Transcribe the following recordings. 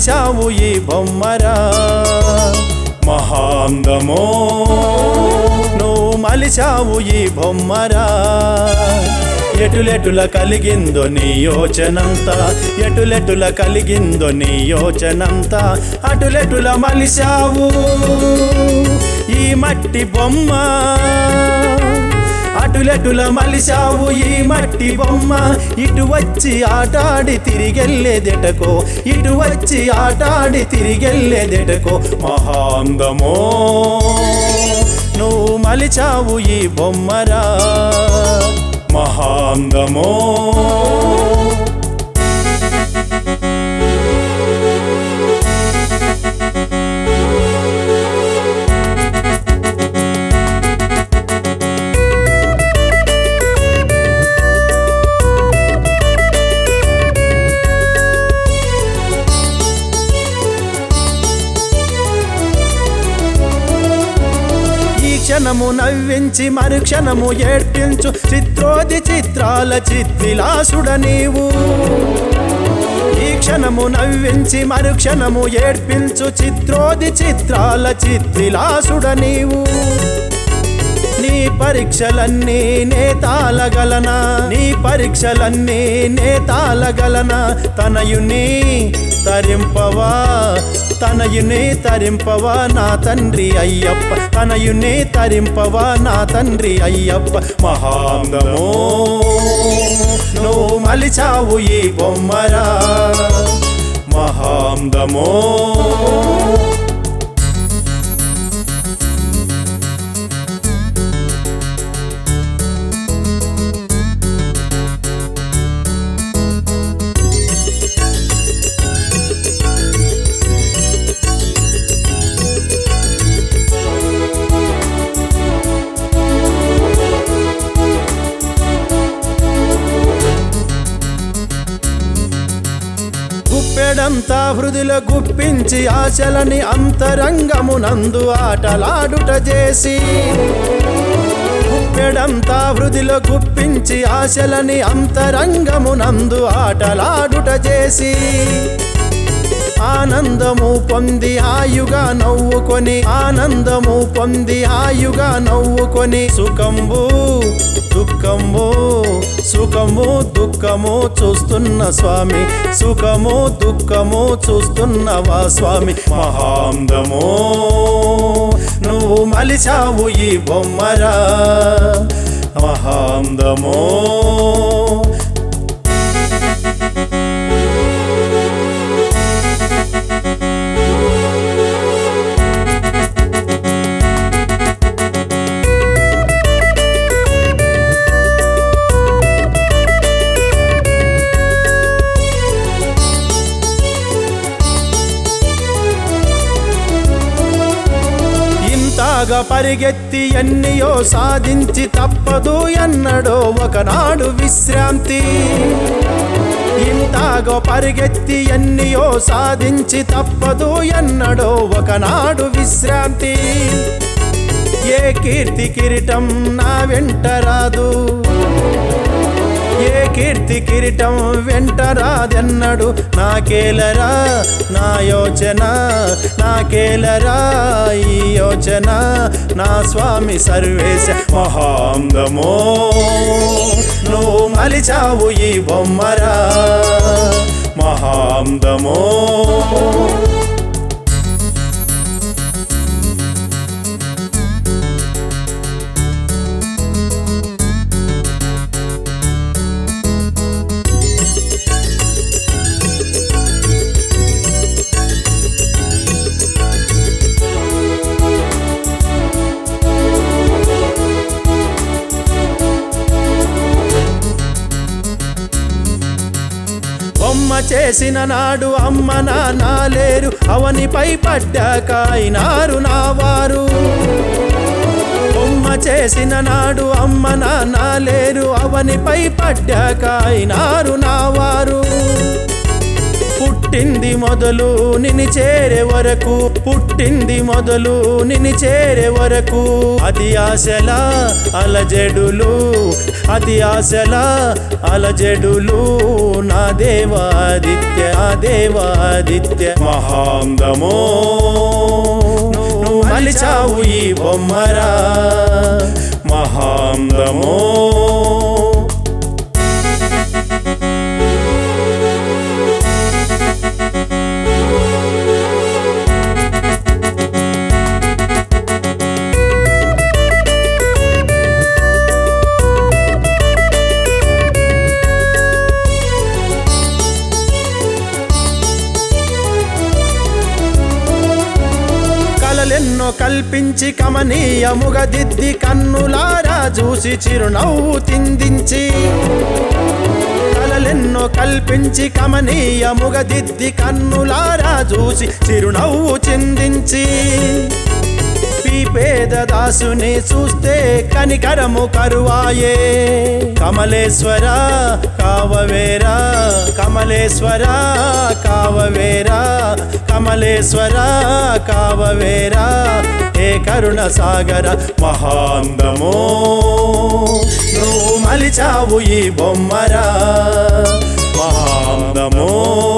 మలిచావు ఈ బొమ్మరా మహాందమో నువ్వు మలిచావు ఈ బొమ్మరా ఎటులెటుల కలిగిందో నీ యోచనంతా ఎటులెటుల కలిగిందో నీ యోచనంతా అటులెటుల మలిశావు ఈ మట్టి బొమ్మ అటులెటుల మలిశావు ఈ మట్టి బొమ్మ ఇటు వచ్చి ఆటాడి తిరిగెళ్ళేదెటకో ఇటు వచ్చి ఆటాడి తిరిగెళ్ళేదెటకో మహాందమో నువ్వు మలిచావు ఈ బొమ్మరా మహాందమో ఈ క్షణము నవ్వించి మరుక్షణము ఏడ్పించు చిత్రోది చిత్రాల చిత్విలాసుడ నీవు ఈ క్షణము నవ్వించి మరుక్షణము ఏడ్పించు చిత్రోది చిత్రాల చిత్విలాసుడ నీవు నీ పరీక్షలన్నీ నేతాలగలనా నీ పరీక్షలన్నీ నేతాలగలనా తనయుని తరింపవా తనయుని తరింపవా నా తండ్రి అయ్యప్ప తనయుని తరింపవా నా తండ్రి అయ్యప్ప మహాంగమో నువ్వు మలిచావు ఈ బొమ్మరా మహాంగమో గుప్పెడంతా హృదిలో గుప్పించి ఆశలని అంతరంగమునందు ఆటలాడుట చేసి గుప్పెడంతా హృదిలో గుప్పించి ఆశలని అంతరంగమునందు ఆటలాడుట చేసి ఆనందము పొంది ఆయుగా నవ్వుకొని ఆనందము పొంది ఆయుగా నవ్వుకొని సుఖంబు దుఃఖము సుఖము దుఃఖము చూస్తున్న స్వామి సుఖము దుఃఖము చూస్తున్నవా స్వామి మహాందమో నువ్వు మలిచావు ఈ బొమ్మరా మహాందమో ఇంతాగా పరిగెత్తి ఎన్నియో సాధించి తప్పదు ఎన్నడో ఒకనాడు విశ్రాంతి ఇంతాగా పరిగెత్తి ఎన్నియో సాధించి తప్పదు ఎన్నడో ఒకనాడు విశ్రాంతి ఏ కీర్తి కిరీటం నా వెంట రాదు ఏ కీర్తి కిరీటం వెంట రాదెన్నడు నాకేలరా నా యోచన నాకేలరా ఈ యోచన నా స్వామి సర్వేశ మహాంగమో నువ్వు మలిచావు ఈ బొమ్మరా మహాంగమో బొమ్మ చేసిన నాడు అమ్మ నాన్న లేరు అవనిపై పడ్డాక అయినారు నా వారు బొమ్మ చేసిన నాడు అమ్మ నాన్న లేరు అవనిపై పడ్డాక అయినారు నా వారు పుట్టింది మొదలు నిన్ను చేరే వరకు పుట్టింది మొదలు నిన్ను చేరే వరకు అది ఆశల అలజడులు అది ఆశల అలజడులు నా దేవాదిత్య ఆ దేవాదిత్య మహాంగమో నువ్వు మలిచావు ఈ బొమ్మరా మహాంగమో కలలెన్నో కల్పించి కమనీయముగ దిద్ది కన్నులారా చూసి చిరునవ్వు తిందించి కలలెన్నో కల్పించి కమనీయముగ దిద్ది కన్నులారా చూసి చిరునవ్వు చిందించి ఈ పేద దాసుని చూస్తే కనికరము కరువాయే కమలేశ్వర కావవేరా కమలేశ్వర కావవేరా కమలేశ్వర కావవేరా ఏ కరుణ సాగర మహాందమో నువ్వు మలిచావు ఈ బొమ్మరా మహాందమో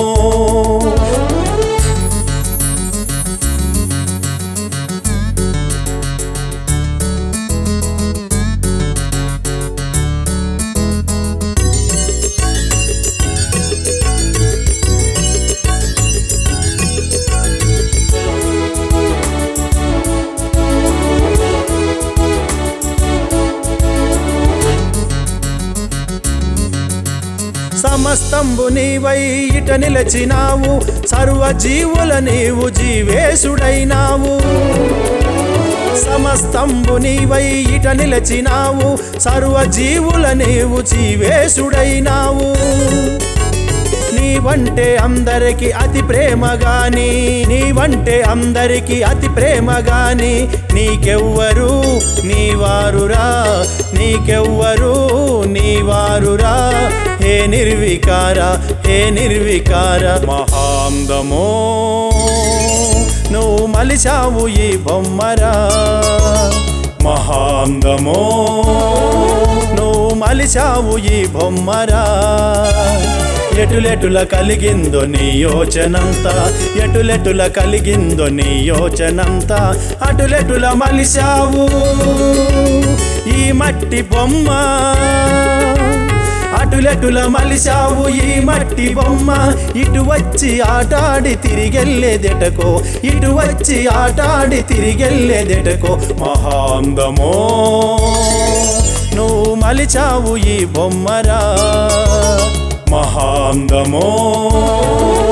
సమస్తంబు నీవై ఇట నిలచినావు సర్వజీవుల నీవు జీవేశుడైనావు సమస్తంబు నీవై ఇట నిలచినావు సర్వజీవుల నీవు జీవేశుడైనావు నీవంటే అందరికి అతి ప్రేమ గాని నీవంటే అందరికి అతి ప్రేమ గాని నీకెవ్వరు నీవారురా నీకెవ్వరు నీవారురా హే నిర్వికార హే నిర్వికార మహాందమో నువ్వు మలిచావు ఈ బొమ్మరా మహాందమో నువ్వు మలిచావు ఈ బొమ్మరా ఎటులెటుల కలిగిందో నీ యోచనంతా ఎటులెటుల కలిగిందో నీ యోచనంతా అటులెటుల మలిశావు ఈ మట్టి బొమ్మ అటులెటుల మలిశావు ఈ మట్టి బొమ్మ ఇటు వచ్చి ఆటాడి తిరిగెళ్ళేదెటకో ఇటు వచ్చి ఆటాడి తిరిగెళ్ళేదెటకో మహాందమో నువ్వు మలిచావు ఈ బొమ్మరా మహాందమో